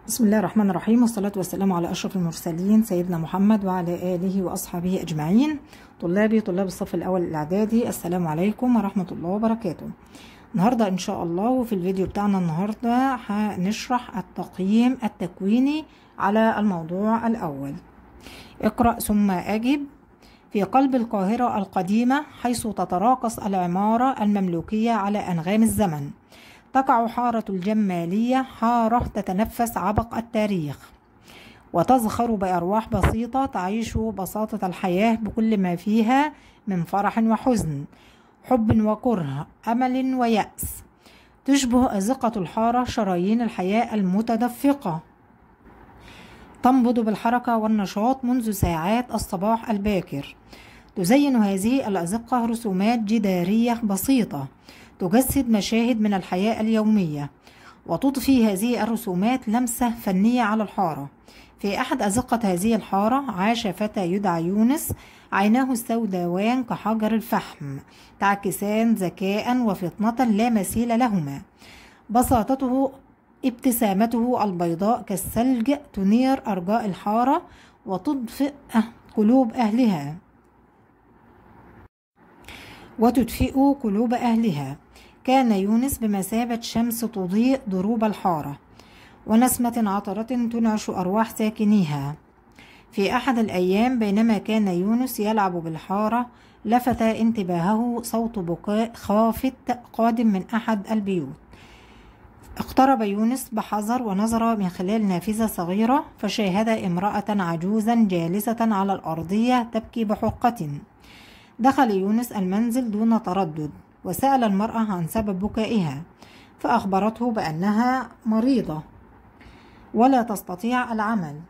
بسم الله الرحمن الرحيم والصلاة والسلام على أشرف المرسلين سيدنا محمد وعلى آله وأصحابه أجمعين طلابي طلاب الصف الأول الإعدادي السلام عليكم ورحمة الله وبركاته النهاردة إن شاء الله وفي الفيديو بتاعنا النهاردة هنشرح التقييم التكويني على الموضوع الأول اقرأ ثم أجب في قلب القاهرة القديمة حيث تتراقص العمارة المملوكية على أنغام الزمن تقع حارة الجمالية حارة تتنفس عبق التاريخ وتزخر بأرواح بسيطة تعيش بساطة الحياة بكل ما فيها من فرح وحزن حب وكره أمل ويأس تشبه أزقة الحارة شرايين الحياة المتدفقة تنبض بالحركة والنشاط منذ ساعات الصباح الباكر تزين هذه الأزقة رسومات جدارية بسيطة تجسد مشاهد من الحياة اليومية وتضفي هذه الرسومات لمسة فنية على الحارة في أحد أزقة هذه الحارة عاش فتى يدعى يونس عيناه السوداوان كحجر الفحم تعكسان ذكاء وفطنة لا مثيل لهما بساطته ابتسامته البيضاء كالثلج تنير أرجاء الحارة وتضفئ قلوب أهلها وتدفئ قلوب أهلها كان يونس بمثابة شمس تضيء دروب الحارة ونسمة عطرة تنعش أرواح ساكنيها في أحد الأيام بينما كان يونس يلعب بالحارة لفت انتباهه صوت بكاء خافت قادم من أحد البيوت اقترب يونس بحذر ونظر من خلال نافذة صغيرة فشاهد امرأة عجوزا جالسة على الأرضية تبكي بحقة دخل يونس المنزل دون تردد وسأل المرأة عن سبب بكائها فأخبرته بأنها مريضة ولا تستطيع العمل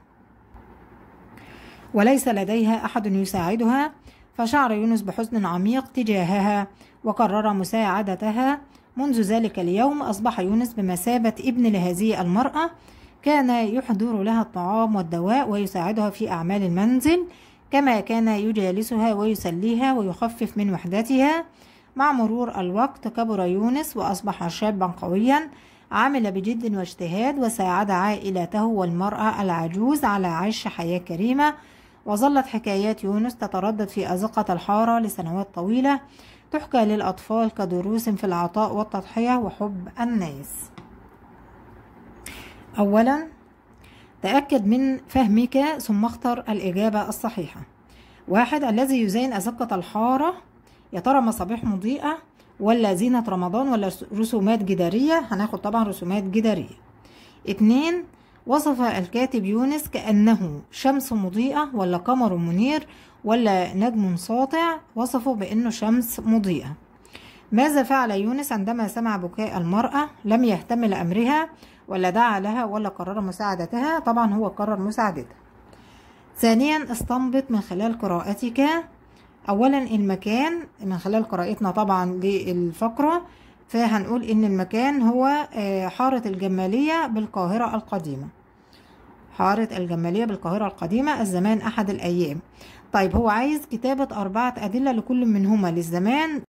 وليس لديها أحد يساعدها فشعر يونس بحزن عميق تجاهها وقرر مساعدتها منذ ذلك اليوم أصبح يونس بمثابة ابن لهذه المرأة كان يحضر لها الطعام والدواء ويساعدها في أعمال المنزل كما كان يجالسها ويسليها ويخفف من وحدتها مع مرور الوقت كبر يونس وأصبح شابا قويا عمل بجد واجتهاد وساعد عائلته والمرأة العجوز على عيش حياة كريمة وظلت حكايات يونس تتردد في أزقة الحارة لسنوات طويلة تحكى للأطفال كدروس في العطاء والتضحية وحب الناس أولا تأكد من فهمك ثم اختر الإجابة الصحيحة واحد الذي يزين أزقة الحارة يا ترى مصابيح مضيئة ولا زينة رمضان ولا رسومات جدارية هناخد طبعا رسومات جدارية اتنين وصف الكاتب يونس كأنه شمس مضيئة ولا قمر منير ولا نجم ساطع وصفه بأنه شمس مضيئة ماذا فعل يونس عندما سمع بكاء المرأة لم يهتم لأمرها ولا دعا لها ولا قرر مساعدتها طبعا هو قرر مساعدتها ثانيا استنبط من خلال قراءتك اولا المكان من خلال قراءتنا طبعا للفقرة فهنقول ان المكان هو حارة الجمالية بالقاهرة القديمة حارة الجمالية بالقاهرة القديمة الزمان احد الايام طيب هو عايز كتابة اربعة ادلة لكل منهما للزمان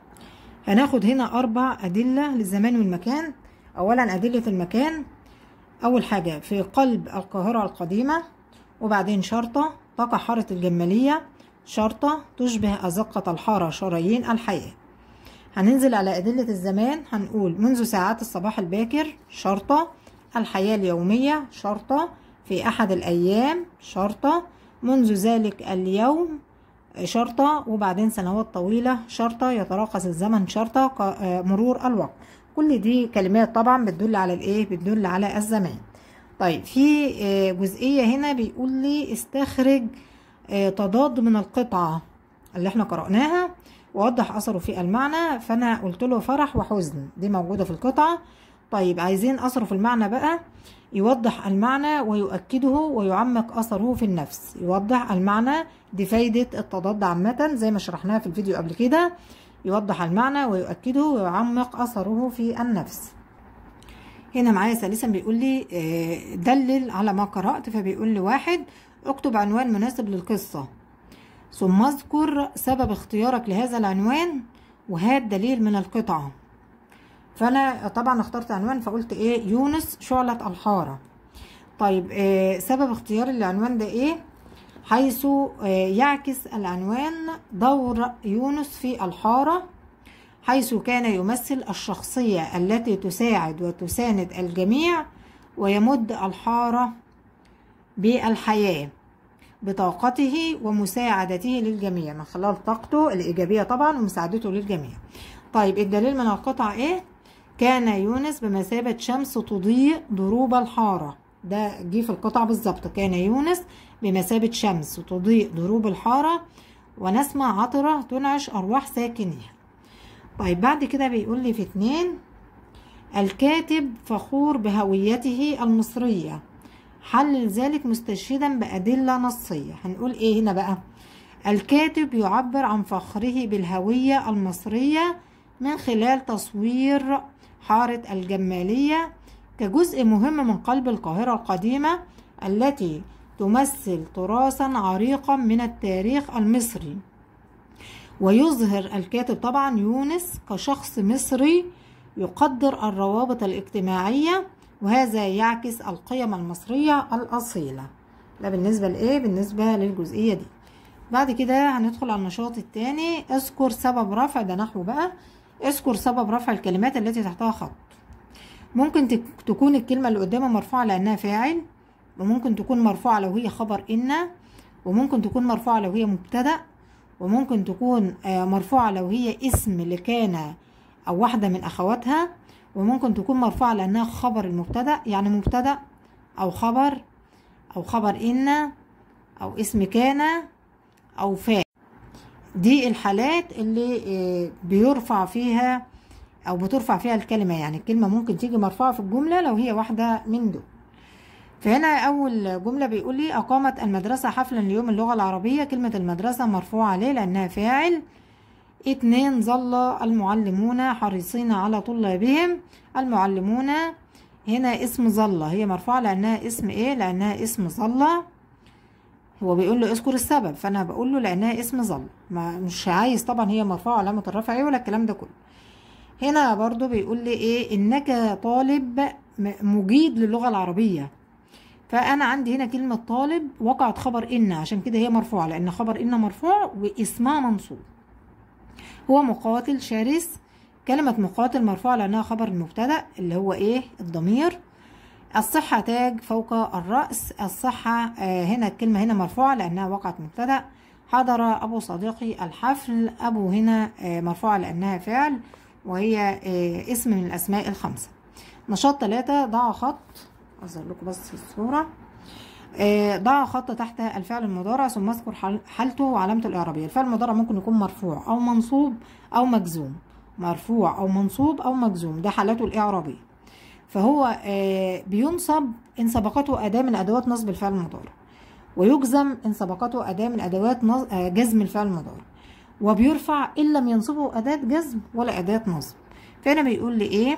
هناخد هنا اربع ادلة للزمان والمكان اولا ادلة المكان اول حاجة في قلب القاهرة القديمة وبعدين شرطة تقع حارة الجمالية شرطة تشبه أزقة الحارة شرايين الحياة هننزل على أدلة الزمان هنقول منذ ساعات الصباح الباكر شرطة الحياة اليومية شرطة في أحد الأيام شرطة منذ ذلك اليوم شرطة وبعدين سنوات طويلة شرطة يتراقص الزمن شرطة مرور الوقت كل دي كلمات طبعا بتدل على الايه بتدل على الزمان طيب في جزئية هنا بيقول لي استخرج تضاد من القطعة اللي احنا قرأناها ووضح أثره في المعنى فأنا قلت له فرح وحزن دي موجودة في القطعة طيب عايزين أثره في المعنى بقى يوضح المعنى ويؤكده ويعمق أثره في النفس يوضح المعنى دي فايدة التضاد عامة زي ما شرحناها في الفيديو قبل كده يوضح المعنى ويؤكده ويعمق أثره في النفس هنا معايا ثالثا بيقول لي دلل على ما قرأت فبيقول لي واحد اكتب عنوان مناسب للقصة ثم اذكر سبب اختيارك لهذا العنوان وهات دليل من القطعة فأنا طبعا اخترت عنوان فقلت ايه يونس شعلة الحارة طيب آه سبب اختيار العنوان ده ايه حيث آه يعكس العنوان دور يونس في الحارة حيث كان يمثل الشخصية التي تساعد وتساند الجميع ويمد الحارة بالحياة بطاقته ومساعدته للجميع من خلال طاقته الإيجابية طبعا ومساعدته للجميع طيب الدليل من القطعة إيه؟ كان يونس بمثابة شمس تضيء ضروب الحارة ده جه في القطعة بالظبط كان يونس بمثابة شمس تضيء ضروب الحارة ونسمة عطرة تنعش أرواح ساكنيها طيب بعد كده بيقول لي في اتنين الكاتب فخور بهويته المصرية حلل ذلك مستشهدا بأدلة نصية هنقول ايه هنا بقى الكاتب يعبر عن فخره بالهوية المصرية من خلال تصوير حارة الجمالية كجزء مهم من قلب القاهرة القديمة التي تمثل تراثا عريقا من التاريخ المصري ويظهر الكاتب طبعا يونس كشخص مصري يقدر الروابط الاجتماعية وهذا يعكس القيم المصرية الأصيلة ده بالنسبة لإيه؟ بالنسبة للجزئية دي بعد كده هندخل على النشاط التاني اذكر سبب رفع ده نحو بقى اذكر سبب رفع الكلمات التي تحتها خط ممكن تكون الكلمة اللي قدامها مرفوعة لأنها فاعل وممكن تكون مرفوعة لو هي خبر إن وممكن تكون مرفوعة لو هي مبتدأ وممكن تكون مرفوعة لو هي اسم لكان أو واحدة من أخواتها وممكن تكون مرفوعة لأنها خبر المبتدأ يعني مبتدأ أو خبر أو خبر إن أو اسم كان أو فاعل دي الحالات اللي بيرفع فيها أو بترفع فيها الكلمة يعني الكلمة ممكن تيجي مرفوعة في الجملة لو هي واحدة من دول فهنا أول جملة بيقول لي أقامت المدرسة حفلا ليوم اللغة العربية كلمة المدرسة مرفوعة ليه لأنها فاعل اتنين ظل المعلمون حريصين على طلابهم المعلمون هنا اسم ظل هي مرفوعة لأنها اسم ايه لأنها اسم ظل هو بيقول له اذكر السبب فأنا بقول له لأنها اسم ظل ما مش عايز طبعا هي مرفوعة علامة الرفع ايه ولا الكلام ده كله هنا برضو بيقول لي ايه انك طالب مجيد للغة العربية فانا عندي هنا كلمة طالب وقعت خبر ان عشان كده هي مرفوعة لان خبر ان مرفوع واسمها منصوب هو مقاتل شرس كلمة مقاتل مرفوعة لأنها خبر المبتدأ اللي هو إيه الضمير الصحة تاج فوق الرأس الصحة آه هنا الكلمة هنا مرفوعة لأنها وقعت مبتدأ حضر أبو صديقي الحفل أبو هنا آه مرفوعة لأنها فعل وهي آه اسم من الأسماء الخمسة نشاط ثلاثة ضع خط أظهر لكم بس الصورة ضع خط تحت الفعل المضارع ثم اذكر حالته وعلامته الإعرابية الفعل المضارع ممكن يكون مرفوع أو منصوب أو مجزوم مرفوع أو منصوب أو مجزوم ده حالاته الإعرابية فهو بينصب إن سبقته أداة من أدوات نصب الفعل المضارع ويجزم إن سبقته أداة من أدوات جزم الفعل المضارع وبيرفع إن لم ينصبه أداة جزم ولا أداة نصب فهنا بيقول لي إيه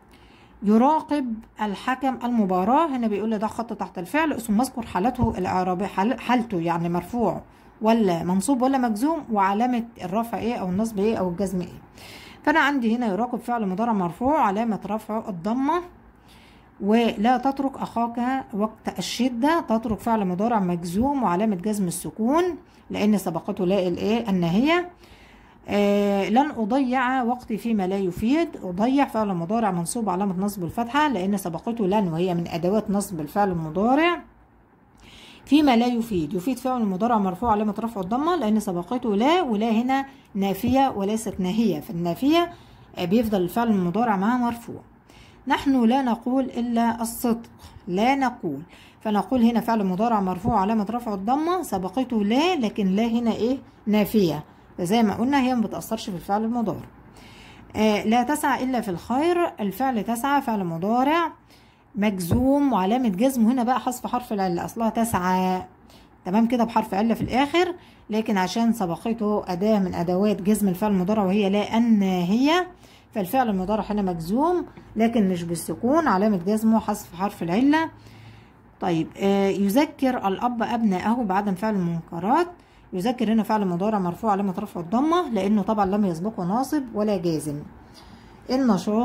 يراقب الحكم المباراة هنا بيقول لي ده خط تحت الفعل ثم اذكر حالته الإعرابية حالته يعني مرفوع ولا منصوب ولا مجزوم وعلامة الرفع ايه او النصب ايه او الجزم ايه فانا عندي هنا يراقب فعل مضارع مرفوع علامة رفعه الضمة ولا تترك اخاك وقت الشدة تترك فعل مضارع مجزوم وعلامة جزم السكون لان سبقته لا الايه الناهية آه لن أضيع وقتي فيما لا يفيد أضيع فعل مضارع منصوب علامة نصب الفتحة لأن سبقته لن وهي من أدوات نصب الفعل المضارع فيما لا يفيد يفيد فعل المضارع مرفوع علامة رفع الضمة لأن سبقته لا ولا هنا نافية وليست ناهية فالنافية آه بيفضل الفعل المضارع معها مرفوع نحن لا نقول إلا الصدق لا نقول فنقول هنا فعل مضارع مرفوع علامة رفع الضمة سبقته لا لكن لا هنا إيه نافية فزي ما قلنا هي ما بتأثرش في الفعل المضارع آه لا تسعى إلا في الخير الفعل تسعى فعل مضارع مجزوم وعلامة جزمه هنا بقى حذف حرف العلة أصلها تسعى تمام كده بحرف علة في الآخر لكن عشان سبقته أداة من أدوات جزم الفعل المضارع وهي لا أن هي فالفعل المضارع هنا مجزوم لكن مش بالسكون علامة جزمه حذف حرف العلة طيب آه يذكر الأب أبنائه بعدم فعل المنكرات يذكر هنا فعل مضارع مرفوع علامة رفع الضمة لأنه طبعا لم يسبقه ناصب ولا جازم النشاط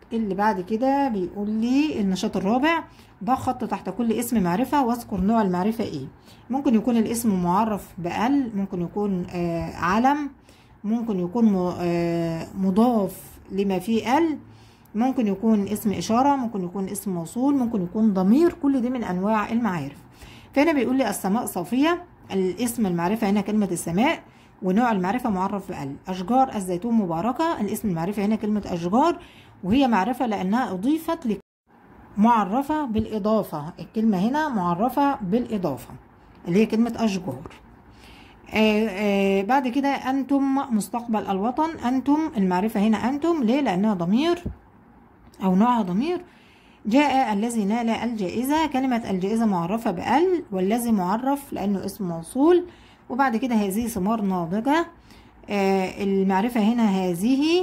اللي بعد كده بيقول لي النشاط الرابع ضع خط تحت كل اسم معرفة واذكر نوع المعرفة ايه ممكن يكون الاسم معرف بأل ممكن يكون آه علم ممكن يكون آه مضاف لما فيه ال ممكن يكون اسم إشارة ممكن يكون اسم موصول ممكن يكون ضمير كل دي من أنواع المعارف فهنا بيقول لي السماء صافية الاسم المعرفة هنا كلمة السماء ونوع المعرفة معرف بأل أشجار الزيتون مباركة الاسم المعرفة هنا كلمة أشجار وهي معرفة لأنها أضيفت لك معرفة بالإضافة الكلمة هنا معرفة بالإضافة اللي هي كلمة أشجار آآ آآ بعد كده أنتم مستقبل الوطن أنتم المعرفة هنا أنتم ليه لأنها ضمير أو نوعها ضمير جاء الذي نال الجائزة كلمة الجائزة معرفة بأل والذي معرف لأنه اسم موصول وبعد كده هذه ثمار ناضجة آه المعرفة هنا هذه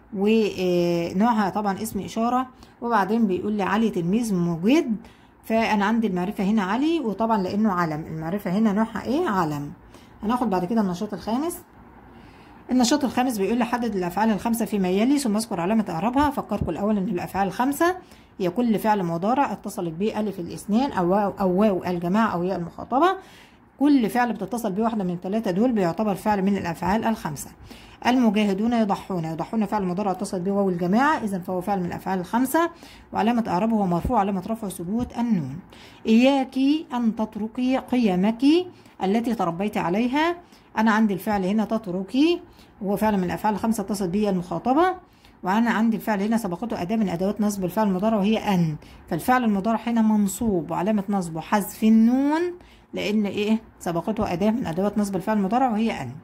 ونوعها طبعا اسم إشارة وبعدين بيقول لي علي تلميذ مجد فأنا عندي المعرفة هنا علي وطبعا لأنه علم المعرفة هنا نوعها إيه علم هناخد بعد كده النشاط الخامس النشاط الخامس بيقول لي حدد الافعال الخمسه فيما يلي ثم اذكر علامه اعرابها افكركم الاول ان الافعال الخمسه هي كل فعل مضارع اتصلت به الف الاثنين او واو او واو الجماعه او ياء المخاطبه كل فعل بتتصل به واحده من الثلاثه دول بيعتبر فعل من الافعال الخمسه المجاهدون يضحون يضحون فعل مضارع اتصل به واو الجماعه اذا فهو فعل من الافعال الخمسه وعلامه اعرابه هو مرفوع علامه رفعه ثبوت النون اياك ان تتركي قيمك التي تربيت عليها انا عندي الفعل هنا تتركي هو فعل من الافعال الخمسه اتصل به المخاطبه وانا عندي الفعل هنا سبقته اداه من ادوات نصب الفعل المضارع وهي ان فالفعل المضارع هنا منصوب وعلامه نصبه حذف النون لان ايه سبقته اداه من ادوات نصب الفعل المضارع وهي ان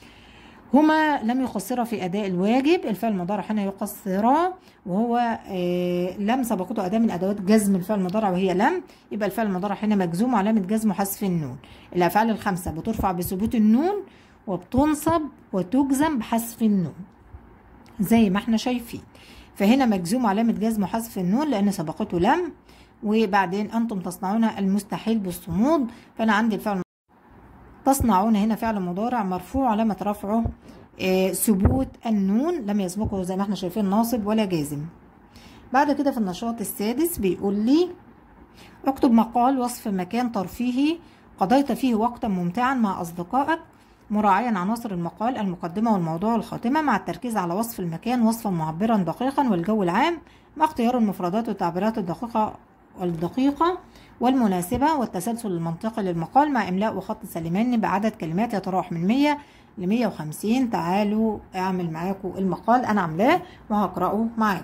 هما لم يقصرا في اداء الواجب الفعل المضارع هنا يقصرا وهو آه لم سبقته اداه من ادوات جزم الفعل المضارع وهي لم يبقى الفعل المضارع هنا مجزوم وعلامه جزمه حذف النون الافعال الخمسه بترفع بثبوت النون وبتنصب وتجزم بحذف النون زي ما احنا شايفين فهنا مجزوم علامة جزم وحذف النون لأن سبقته لم وبعدين أنتم تصنعون المستحيل بالصمود فأنا عندي الفعل تصنعون هنا فعل مضارع مرفوع علامة رفعه آه ثبوت النون لم يسبقه زي ما احنا شايفين ناصب ولا جازم بعد كده في النشاط السادس بيقول لي اكتب مقال وصف مكان ترفيهي قضيت فيه وقتا ممتعا مع أصدقائك مراعيا عناصر المقال المقدمة والموضوع والخاتمة مع التركيز على وصف المكان وصفا معبرا دقيقا والجو العام مع اختيار المفردات والتعبيرات الدقيقة والدقيقة والمناسبة والتسلسل المنطقي للمقال مع إملاء وخط سليماني بعدد كلمات يتراوح من 100 ل 150 تعالوا أعمل معاكم المقال أنا عاملاه وهقرأه معاكم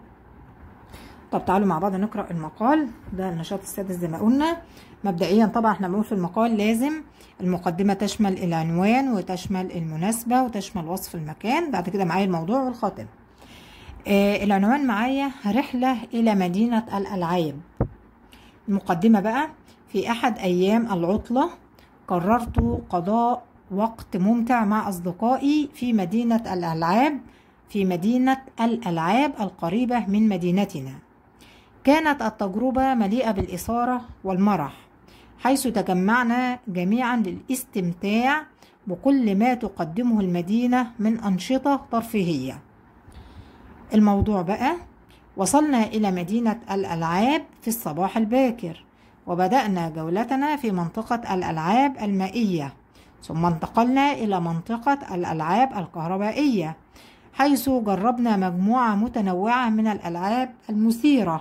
طب تعالوا مع بعض نقرأ المقال ده النشاط السادس زي ما قلنا مبدئيا طبعا احنا بنقول في المقال لازم المقدمة تشمل العنوان وتشمل المناسبة وتشمل وصف المكان بعد كده معايا الموضوع والخاتمة آه العنوان معايا رحلة إلى مدينة الألعاب المقدمة بقى في أحد أيام العطلة قررت قضاء وقت ممتع مع أصدقائي في مدينة الألعاب في مدينة الألعاب القريبة من مدينتنا كانت التجربة مليئة بالإثارة والمرح حيث تجمعنا جميعا للاستمتاع بكل ما تقدمه المدينة من أنشطة ترفيهية الموضوع بقى وصلنا إلى مدينة الألعاب في الصباح الباكر وبدأنا جولتنا في منطقة الألعاب المائية ثم انتقلنا إلى منطقة الألعاب الكهربائية حيث جربنا مجموعة متنوعة من الألعاب المثيرة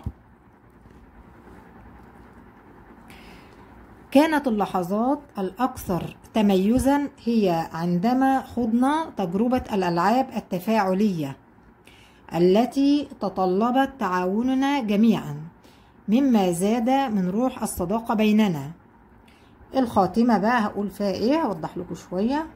كانت اللحظات الأكثر تميزا هي عندما خضنا تجربة الألعاب التفاعلية التي تطلبت تعاوننا جميعا مما زاد من روح الصداقة بيننا الخاتمة بقى هقول فيها ايه هوضح لكم شوية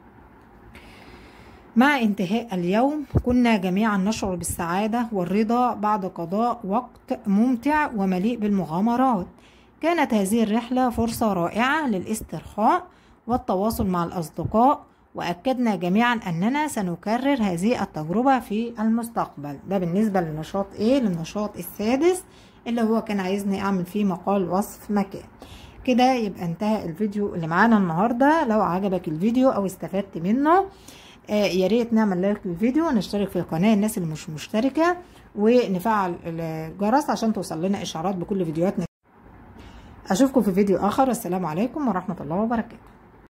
مع انتهاء اليوم كنا جميعا نشعر بالسعادة والرضا بعد قضاء وقت ممتع ومليء بالمغامرات كانت هذه الرحلة فرصة رائعة للاسترخاء والتواصل مع الأصدقاء وأكدنا جميعا أننا سنكرر هذه التجربة في المستقبل ده بالنسبة للنشاط إيه للنشاط السادس اللي هو كان عايزني أعمل فيه مقال وصف مكان كده يبقى انتهى الفيديو اللي معانا النهاردة لو عجبك الفيديو أو استفدت منه آه يا ريت نعمل لايك للفيديو ونشترك في القناة الناس اللي مش مشتركة ونفعل الجرس عشان توصل لنا اشعارات بكل فيديوهاتنا اشوفكم في فيديو اخر السلام عليكم ورحمه الله وبركاته